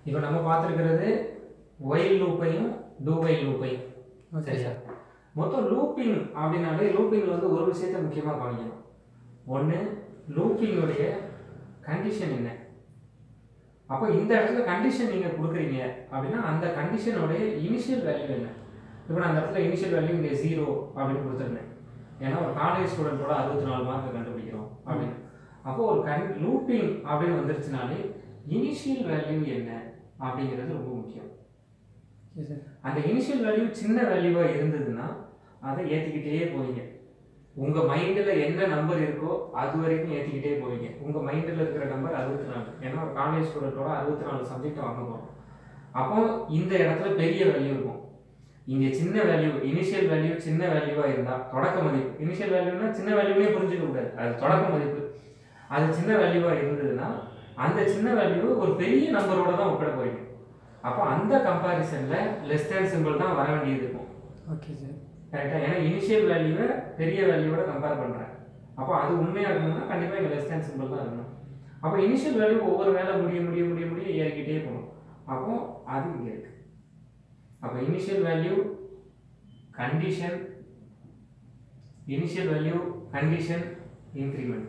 இப்போ நம்ம பார்த்துருக்கிறது ஒயில் லூப்பையும் டூ ஒயில் லூப்பையும் ஓகே சரியா மொத்தம் லூப்பிங் அப்படின்னாலே லூப்பிங்கில் வந்து ஒரு விஷயத்தை முக்கியமாக கவனிக்கணும் ஒன்று லூப்பிங்குடைய கண்டிஷன் என்ன அப்போ இந்த இடத்துல கண்டிஷன் நீங்கள் கொடுக்குறீங்க அப்படின்னா அந்த கண்டிஷனுடைய இனிஷியல் வேல்யூ என்ன இப்போ நான் அந்த இடத்துல இனிஷியல் வேல்யூ இங்கே ஜீரோ அப்படின்னு கொடுத்துருந்தேன் ஏன்னா ஒரு காலேஜ் ஸ்டூடெண்ட்டோட அறுபத்தி நாலு மார்க் கண்டுபிடிக்கிறோம் அப்படின்னு அப்போ ஒரு கன் லூப்பிங் அப்படின்னு வந்துருச்சுனாலே இனிஷியல் வேல்யூ என்ன அப்படிங்கிறது ரொம்ப முக்கியம் ஓகே சார் அந்த இனிஷியல் வேல்யூ சின்ன வேல்யூவாக இருந்ததுன்னா அதை ஏற்றிக்கிட்டே போவீங்க உங்கள் மைண்டில் என்ன நம்பர் இருக்கோ அது வரைக்கும் ஏற்றிக்கிட்டே போவீங்க உங்கள் மைண்டில் இருக்கிற நம்பர் அறுபத்தி நாலு ஏன்னா ஒரு காலேஜ் ஸ்டூடெண்ட்டோட அறுபத்தி நாலு சப்ஜெக்ட் வாங்க போகிறோம் அப்போ இந்த இடத்துல பெரிய வேல்யூ இருக்கும் இங்கே சின்ன வேல்யூ இனிஷியல் வேல்யூ சின்ன வேல்யூவாக இருந்தால் தொடக்க மதிப்பு இனிஷியல் வேல்யூனா சின்ன வேல்யூவே புரிஞ்சுக்க கூடாது அது தொடக்க மதிப்பு அது சின்ன வேல்யூவாக இருந்ததுன்னா அந்த சின்ன வேல்யூ ஒரு பெரிய நம்பரோட தான் ஒப்பிட போறீங்க அப்போ அந்த கம்பாரிசனில் லெஸ் தேன் சிம்பிள் தான் வர வேண்டியது இருக்கும் ஓகே சார் கரெக்டாக ஏன்னா இனிஷியல் வேல்யூவை பெரிய வேல்யூவோட கம்பேர் பண்ணுறேன் அப்போ அது உண்மையாக இருக்கணும்னா கண்டிப்பாக இங்கே லெஸ் தேன் சிம்பிள் தான் இருக்கணும் அப்போ இனிஷியல் வேல்யூ ஒவ்வொரு வேலை முடிய முடிய முடிய முடிய ஏறிக்கிட்டே போகணும் அப்போ அது இங்கே இருக்கு அப்போ initial value condition initial value condition increment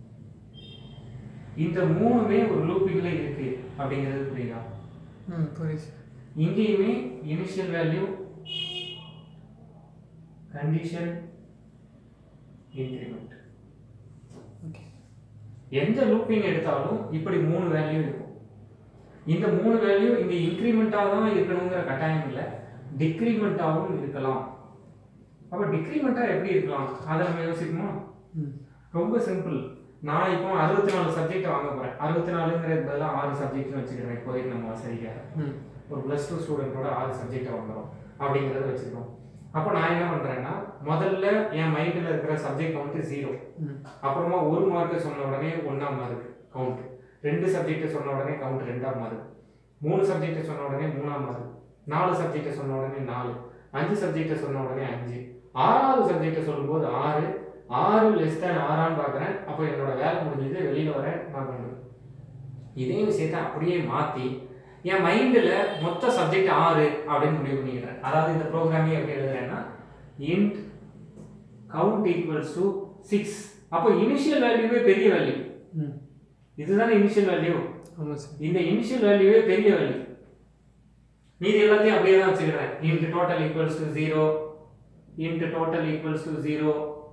இந்த மூணுமே ஒரு லூப்பிங்ல இருக்கு அப்படிங்கிறது புரியுதா ம் புரியுது சார் இங்கேயுமே initial value condition increment okay எந்த லூப்பிங் எடுத்தாலும் இப்படி மூணு வேல்யூ இருக்கும் இந்த மூணு வேல்யூ இங்க இன்க்ரிமெண்ட்டாக தான் இருக்கணுங்கிற கட்டாயம் இல்லை டிக்ரிமெண்ட்டாகவும் இருக்கலாம் அப்போ டிக்ரிமெண்ட்டாக எப்படி இருக்கலாம் அதை நம்ம யோசிப்போமா ம் ரொம்ப சிம்பிள் நான் இப்போ அறுபத்தி நாலு சப்ஜெக்ட் வாங்க போறேன் அறுபத்தி நாலுங்கிறது பதிலாக ஆறு சப்ஜெக்ட்னு வச்சுக்கிறேன் இப்போதைக்கு நம்ம வசதிக்காக ம் ஒரு ப்ளஸ் டூ ஸ்டூடெண்ட்டோட ஆறு சப்ஜெக்ட் வாங்குறோம் அப்படிங்கிறத வச்சுக்கிறோம் அப்போ நான் என்ன பண்ணுறேன்னா முதல்ல என் மைண்டில் இருக்கிற சப்ஜெக்ட் கவுண்ட் ஜீரோ ம் அப்புறமா ஒரு மார்க்கை சொன்ன உடனே ஒன்றாம் மார்க் கவுண்ட் ரெண்டு சப்ஜெக்டை சொன்ன உடனே கவுண்ட் ரெண்டாம் மார்க் மூணு சப்ஜெக்டை சொன்ன உடனே மூணாம் மார்க் நாலு சப்ஜெக்டை சொன்ன உடனே நாலு அஞ்சு சப்ஜெக்டை சொன்ன உடனே அஞ்சு ஆறாவது சப்ஜெக்டை சொல்லும்போது ஆறு ஆறு லெஸ் தேன் ஆறான்னு பார்க்குறேன் அப்போ என்னோட வேலை முடிஞ்சது வெளியில் வரேன் நான் பண்ணுறேன் இதே விஷயத்தை அப்படியே மாற்றி என் மைண்டில் மொத்த சப்ஜெக்ட் ஆறு அப்படின்னு முடிவு பண்ணிக்கிறேன் அதாவது இந்த ப்ரோக்ராமே எப்படி எழுதுறேன்னா int count equals to six அப்போ இனிஷியல் வேல்யூவே பெரிய வேல்யூ ம் இதுதானே இனிஷியல் வேல்யூ ஆமாம் சார் இந்த இனிஷியல் வேல்யூவே பெரிய வேல்யூ மீதி எல்லாத்தையும் அப்படியே தான் வச்சுக்கிறேன் int total equals to zero int total equals to zero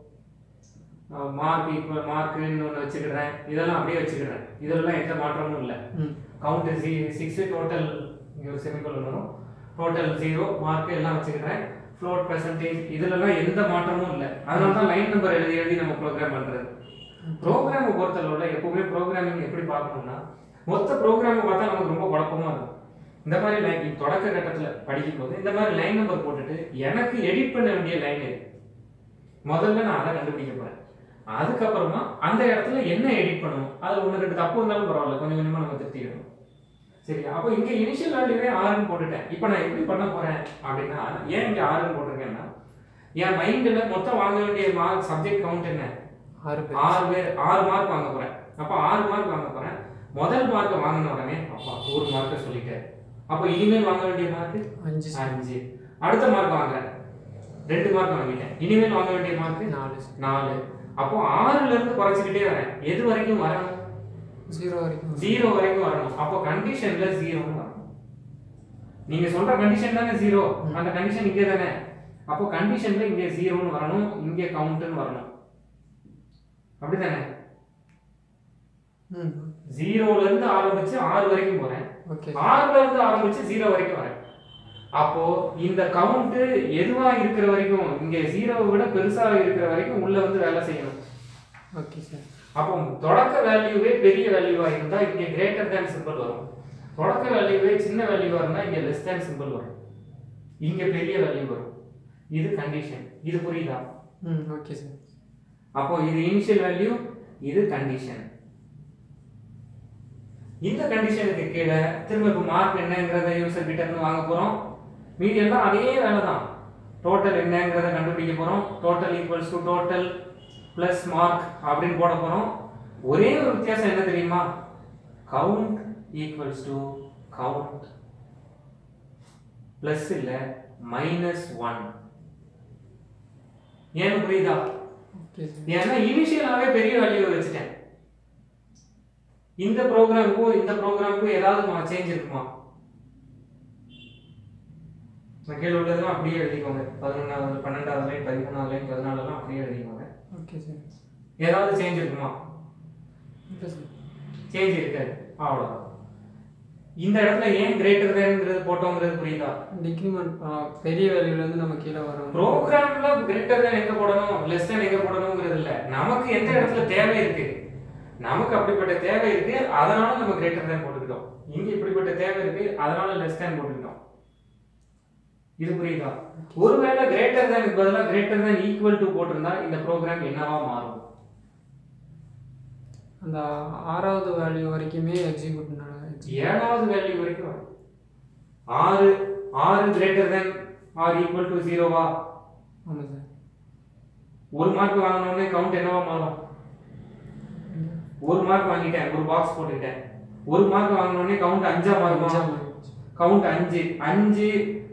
mark equal மார்க்குன்னு ஒன்று வச்சுக்கிறேன் இதெல்லாம் அப்படியே வச்சுக்கிறேன் இதெல்லாம் எந்த மாற்றமும் இல்லை ம் கவுண்ட் ஜி சிக்ஸ் டோட்டல் இங்கே ஒரு செமிகோலன் வரும் டோட்டல் ஜீரோ மார்க் எல்லாம் வச்சுக்கிறேன் ஃப்ளோட் பெர்சன்டேஜ் இதுலலாம் எந்த மாற்றமும் இல்லை அதனால தான் லைன் நம்பர் எழுதி எழுதி நம்ம ப்ரோக்ராம் பண்ணுறது ப்ரோக்ராமை பொறுத்தளவில் எப்பவுமே ப்ரோக்ராமிங் எப்படி பார்க்கணும்னா மொத்த ப்ரோக்ராமை பார்த்தா நமக்கு ரொம்ப குழப்பமா இருக்கும் இந்த மாதிரி லைன் தொடக்க கட்டத்தில் படிக்கும் போது இந்த மாதிரி லைன் நம்பர் போட்டுட்டு எனக்கு எடிட் பண்ண வேண்டிய லைன் இருக்கு முதல்ல நான் அதை கண்டுபிடிக்க போறேன் அதுக்கப்புறமா அந்த இடத்துல என்ன எடிட் பண்ணணும் அது ஒன்று ரெண்டு தப்பு இருந்தாலும் பரவாயில்ல கொஞ்சம் கொஞ்சமாக நம்ம திருத்திக்கணும் சரி அப்போ இங்கே இனிஷியல் வேல்யூவே ஆறுன்னு போட்டுட்டேன் இப்போ நான் எப்படி பண்ண போறேன் அப்படின்னா ஏன் இங்கே ஆறுன்னு போட்டிருக்கேன்னா என் மைண்டில் மொத்தம் வாங்க வேண்டிய மார்க் சப்ஜெக்ட் கவுண்ட் என்ன ஆறு பேர் ஆறு பேர் ஆறு மார்க் வாங்க போறேன் அப்போ ஆறு மார்க் வாங்க போறேன் முதல் மார்க்கை வாங்கின உடனே அப்பா ஒரு மார்க்கை சொல்லிட்டேன் அப்போ இனிமேல் வாங்க வேண்டிய மார்க் அஞ்சு சார் அஞ்சு அடுத்த மார்க் வாங்குறேன் ரெண்டு மார்க் வாங்கிட்டேன் இனிமேல் வாங்க வேண்டிய மார்க் நாலு சார் நாலு அப்போ ஆறுல இருந்து குறைச்சிக்கிட்டே வரேன் எது வரைக்கும் வரணும் ஜீரோ வரைக்கும் ஜீரோ வரைக்கும் வரணும் அப்போ கண்டிஷன்ல ஜீரோன்னு வரணும் நீங்க சொல்ற கண்டிஷன் தானே ஜீரோ அந்த கண்டிஷன் இங்கே தானே அப்போ கண்டிஷன்ல இங்கே ஜீரோன்னு வரணும் இங்கே கவுண்ட்னு வரணும் அப்படிதானே ம் ஜீரோல இருந்து ஆரம்பிச்சு ஆறு வரைக்கும் போறேன் ஓகே ஆறுல இருந்து ஆரம்பிச்சு ஜீரோ வரைக்கும் வரேன் அப்போ இந்த கவுண்ட் எதுவா இருக்கிற வரைக்கும் இங்க ஜீரோவை விட பெருசா இருக்கிற வரைக்கும் உள்ள வந்து வேலை செய்யணும் ஓகே சார் அப்போ தொடக்க வேல்யூவே பெரிய வேல்யூவா இருந்தா இங்க கிரேட்டர் தேன் சிம்பிள் வரும் தொடக்க வேல்யூவே சின்ன வேல்யூவா இருந்தா இங்க லெஸ் தேன் சிம்பிள் வரும் இங்க பெரிய வேல்யூ வரும் இது கண்டிஷன் இது புரியுதா ம் ஓகே சார் அப்போ இது இனிஷியல் வேல்யூ இது கண்டிஷன் இந்த கண்டிஷனுக்கு கீழே திரும்ப இப்போ மார்க் என்னங்கிறத யூசர் கிட்ட இருந்து வாங்க போறோம் மீதி எல்லாம் அதே வேலை தான் டோட்டல் என்னங்கிறத கண்டுபிடிக்க போறோம் total equals to total plus mark அப்படின்னு போட போறோம் ஒரே ஒரு வித்தியாசம் என்ன தெரியுமா count equals to count plus இல்லை மைனஸ் ஒன் ஏன்னு புரியுதா ஓகே சார் ஏன்னா இனிஷியலாவே பெரிய வேல்யூ வச்சுட்டேன் இந்த ப்ரோக்ராமுக்கும் இந்த ப்ரோக்ராமுக்கும் ஏதாவது சேஞ்ச் இருக்குமா நான் கீழே உள்ளதெல்லாம் அப்படியே எழுதிக்கோங்க பதினொன்றாவது பன்னெண்டாவது லைன் பதிமூணாவது லைன் பதினாலுலாம் அப்படியே எழுதிக்கோங்க ஓகே சார் ஏதாவது சேஞ்ச் இருக்குமா இல்லை சார் சேஞ்ச் இருக்காது அவ்வளோதான் இந்த இடத்துல ஏன் கிரேட்டர் தேன்ங்கிறது போட்டோங்கிறது புரியுதா டிக்ரிமெண்ட் பெரிய வேல்யூலேருந்து நம்ம கீழே வரோம் ப்ரோக்ராம்ல கிரேட்டர் தேன் எங்க போடணும் லெஸ் தேன் எங்க போடணுங்கிறது இல்ல நமக்கு எந்த இடத்துல தேவை இருக்கு நமக்கு அப்படிப்பட்ட தேவை இருக்கு அதனால நம்ம கிரேட்டர் தேன் போட்டுக்கிட்டோம் இங்க இப்படிப்பட்ட தேவை இருக்கு அதனால லெஸ் தேன் போட்டுக்கிட்டோம் இது புரியுதா ஒருவேளை கிரேட்டர் தேனுக்கு பதிலாக கிரேட்டர் தேன் ஈக்குவல் டு போட்டிருந்தா இந்த ப்ரோக்ராம் என்னவா மாறும் அந்த ஆறாவது வேல்யூ வரைக்குமே எக்ஸிக்யூட் நட ஏழாவது வேல்யூ வரைக்கும் வரும். ஆறு ஆறு greater than or equal to ஜீரோவா ஆமாம் சார் ஒரு மார்க் வாங்கினோடனே கவுண்ட் என்னவா மாறும் ஒரு மார்க் வாங்கிட்டேன் ஒரு பாக்ஸ் போட்டுக்கிட்டேன் ஒரு மார்க் வாங்கினோடனே கவுண்ட் அஞ்சா மாறுமா கவுண்ட் அஞ்சு அஞ்சு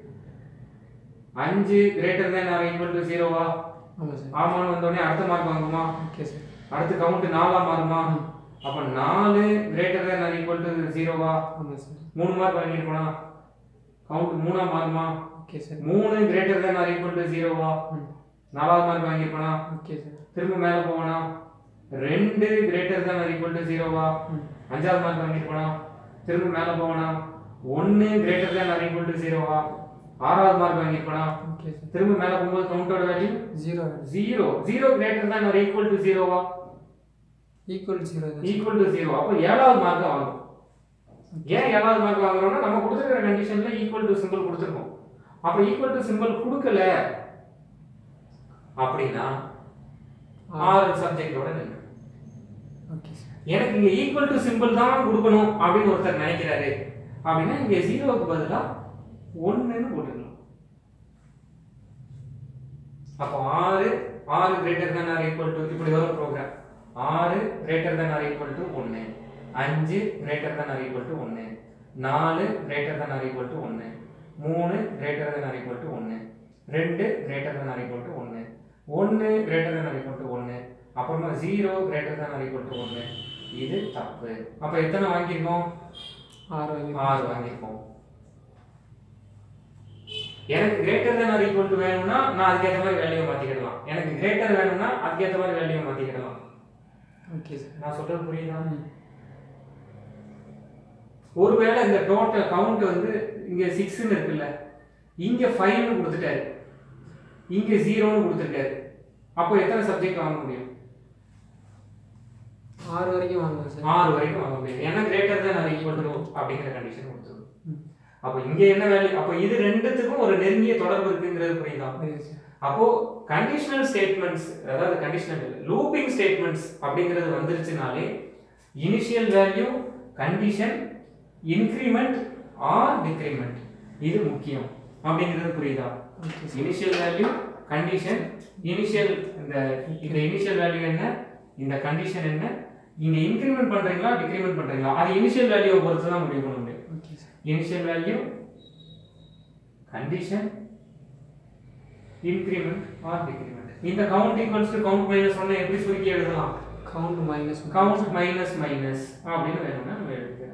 அஞ்சு greater than or equal to ஜீரோவா ஆமாம் சார் ஆமான்னு வந்தோடனே அடுத்த மார்க் வாங்குமா ஓகே சார் அடுத்து கவுண்ட் நாலா மாறுமா அப்ப நாலு greater than or equal to ஜீரோவா ஆமாம் சார் மூணு மார்க் வாங்கியிருக்கோனா கவுண்ட் மூணா மாறுமா ஓகே சார் மூணு greater than or equal to ஜீரோவா ம் நாலாவது மார்க் வாங்கியிருப்போனா ஓகே சார் திரும்ப மேல போவனா ரெண்டு greater than or equal to ஜீரோவா ம் அஞ்சாவது மார்க் வாங்கியிருப்போனா திரும்ப மேல போவனா ஒன்னு greater than or equal to ஜீரோவா ஆறாவது மார்க் வாங்கியிருப்போனா ஓகே சார் திரும்ப மேல போகும்போது கவுண்டோட value zero zero zero greater than or equal to ஜீரோவா ஈக்குவல் ஜீரோ தான் ஈக்குவல் டு ஜீரோ அப்போ ஏழாவது மார்க் வாங்கும் ஏன் ஏழாவது மார்க் வாங்குறோம்னா நம்ம கொடுத்துருக்கிற கண்டிஷன்ல ஈக்குவல் டு சிம்பிள் கொடுத்துருக்கோம் அப்போ ஈக்குவல் டு சிம்பிள் கொடுக்கல அப்படின்னா ஆறு சப்ஜெக்டோட நின்று ஓகே சார் எனக்கு இங்க ஈக்குவல் டு சிம்பிள் தான் கொடுக்கணும் அப்படின்னு ஒருத்தர் நினைக்கிறாரு அப்படின்னா இங்க ஜீரோவுக்கு பதிலா ஒண்ணுன்னு போட்டுக்கலாம் அப்போ ஆறு ஆறு greater than or equal to இப்படி வரும் ப்ரோக்ராம் ஆறு greater than or equal to ஒன்று அஞ்சு greater than or equal to ஒன்று நாலு greater than or equal to ஒன்று மூணு greater than or equal to ஒன்று ரெண்டு greater than or equal to ஒன்று ஒன்று greater than or equal to ஒன்று அப்புறமா zero greater than or equal to ஒன்று இது தப்பு அப்போ எத்தனை வாங்கியிருக்கோம் ஆறு வாங்கி ஆறு வாங்கியிருக்கோம் எனக்கு greater than or equal to வேணும்னா நான் அதுக்கேற்ற மாதிரி வேல்யூ மாற்றிக்கிடலாம் எனக்கு கிரேட்டர் வேணும்னா அதுக்கேற்ற மாதிரி வேல்யூ மாற்றிக்கிடலாம் ஓகே சார் நான் சொல்றது புரியுதா ம் ஒருவேளை இந்த டோட்டல் கவுண்ட் வந்து இங்க சிக்ஸ்னு இருக்குல்ல இங்க ஃபைவ்னு கொடுத்துட்டாரு இங்க ஜீரோன்னு கொடுத்துருக்காரு அப்போ எத்தனை சப்ஜெக்ட் வாங்க முடியும் ஆறு வரைக்கும் வாங்குவோம் சார் ஆறு வரைக்கும் வாங்க முடியும் ஏன்னா greater than or equal to அப்படிங்கிற கண்டிஷன் கொடுத்துருக்கும் ம் அப்போ இங்க என்ன வேல்யூ அப்போ இது ரெண்டுத்துக்கும் ஒரு நெருங்கிய தொடர்பு இருக்குங்கிறது புரியுதா புரியுது சார் அப்போ கண்டிஷனல் ஸ்டேட்மெண்ட்ஸ் அதாவது கண்டிஷனல் லூப்பிங் ஸ்டேட்மெண்ட்ஸ் அப்படிங்கிறது வந்துருச்சுனாலே initial value condition increment or decrement இது முக்கியம் அப்படிங்கிறது புரியுதா okay sir initial value condition initial இந்த இந்த இனிஷியல் வேல்யூ என்ன இந்த கண்டிஷன் என்ன இங்க இன்க்ரிமெண்ட் பண்றீங்களா டிக்ரிமெண்ட் பண்றீங்களா அது இனிஷியல் வேல்யூவை பொறுத்து தான் முடிவு பண்ண முடியும் okay sir initial value condition increment or decrement இந்த count equals to count minus 1 எப்படி சுருக்கி எழுதலாம் count minus count minus minus அப்படின்னு வேணும்னா நம்ம எழுதிக்கலாம்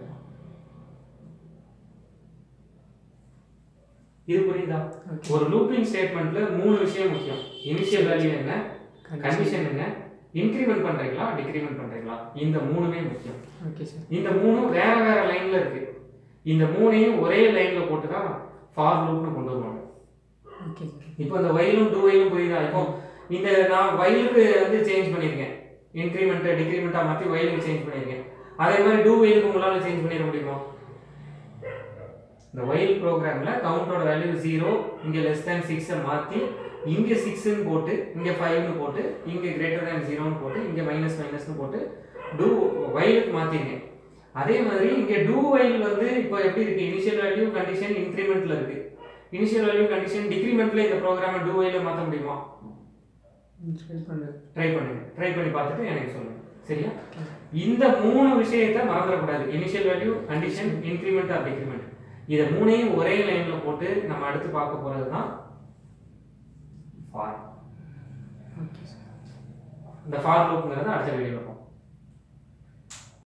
இது புரியுதா ஓகே ஒரு லூப்பிங் ஸ்டேட்மெண்ட்ல மூணு விஷயம் முக்கியம் இனிஷியல் வேல்யூ என்ன கண்டிஷன் என்ன இன்க்ரிமெண்ட் பண்றீங்களா டிக்ரிமெண்ட் பண்றீங்களா இந்த மூணுமே முக்கியம் ஓகே சார் இந்த மூணும் வேற வேற லைன்ல இருக்கு இந்த மூணையும் ஒரே லைன்ல போட்டு தான் ஃபார் லூப்னு கொண்டு வருவாங்க ஓகே சார் இப்போ இந்த வயலும் டூ வயலும் புரியுதா இப்போ இந்த நான் வயலுக்கு வந்து சேஞ்ச் பண்ணியிருக்கேன் இன்க்ரிமெண்ட் டிக்ரிமெண்ட்டா மாற்றி வயலுக்கு சேஞ்ச் பண்ணியிருக்கேன் அதே மாதிரி டூ வயலுக்கு உங்களால சேஞ்ச் பண்ணிட முடியுமா இந்த வயல் ப்ரோக்ராம்ல கவுண்டோட வேல்யூ ஜீரோ இங்க லெஸ் தேன் சிக்ஸை மாற்றி இங்க சிக்ஸ்னு போட்டு இங்க ஃபைவ்னு போட்டு இங்க கிரேட்டர் தேன் ஜீரோன்னு போட்டு இங்க மைனஸ் மைனஸ்னு போட்டு டூ வயலுக்கு மாற்றிருக்கேன் அதே மாதிரி இங்க டூ வயல் வந்து இப்போ எப்படி இருக்கு இனிஷியல் வேல்யூ கண்டிஷன் இன்க்ரிமெண்ட்ல இருக்கு இனிஷியல் வேல்யூ கண்டிஷன் டிக்ரிமெண்ட்ல இந்த ப்ரோக்ராமை டூ வயல மாற்ற முடியுமா ட்ரை பண்ணுறேன் ட்ரை பண்ணுங்க ட்ரை பண்ணி பார்த்துட்டு எனக்கு சொல்லுங்க சரியா ஓகே இந்த மூணு விஷயத்தை மறந்துடக்கூடாது initial value condition increment or decrement இதை மூணையும் ஒரே லைன்ல போட்டு நம்ம அடுத்து பார்க்க போறது தான் ஃபார் ஓகே சார் இந்த ஃபார் லூப்ங்கிறத அடுத்த வீடியோவில் பார்ப்போம்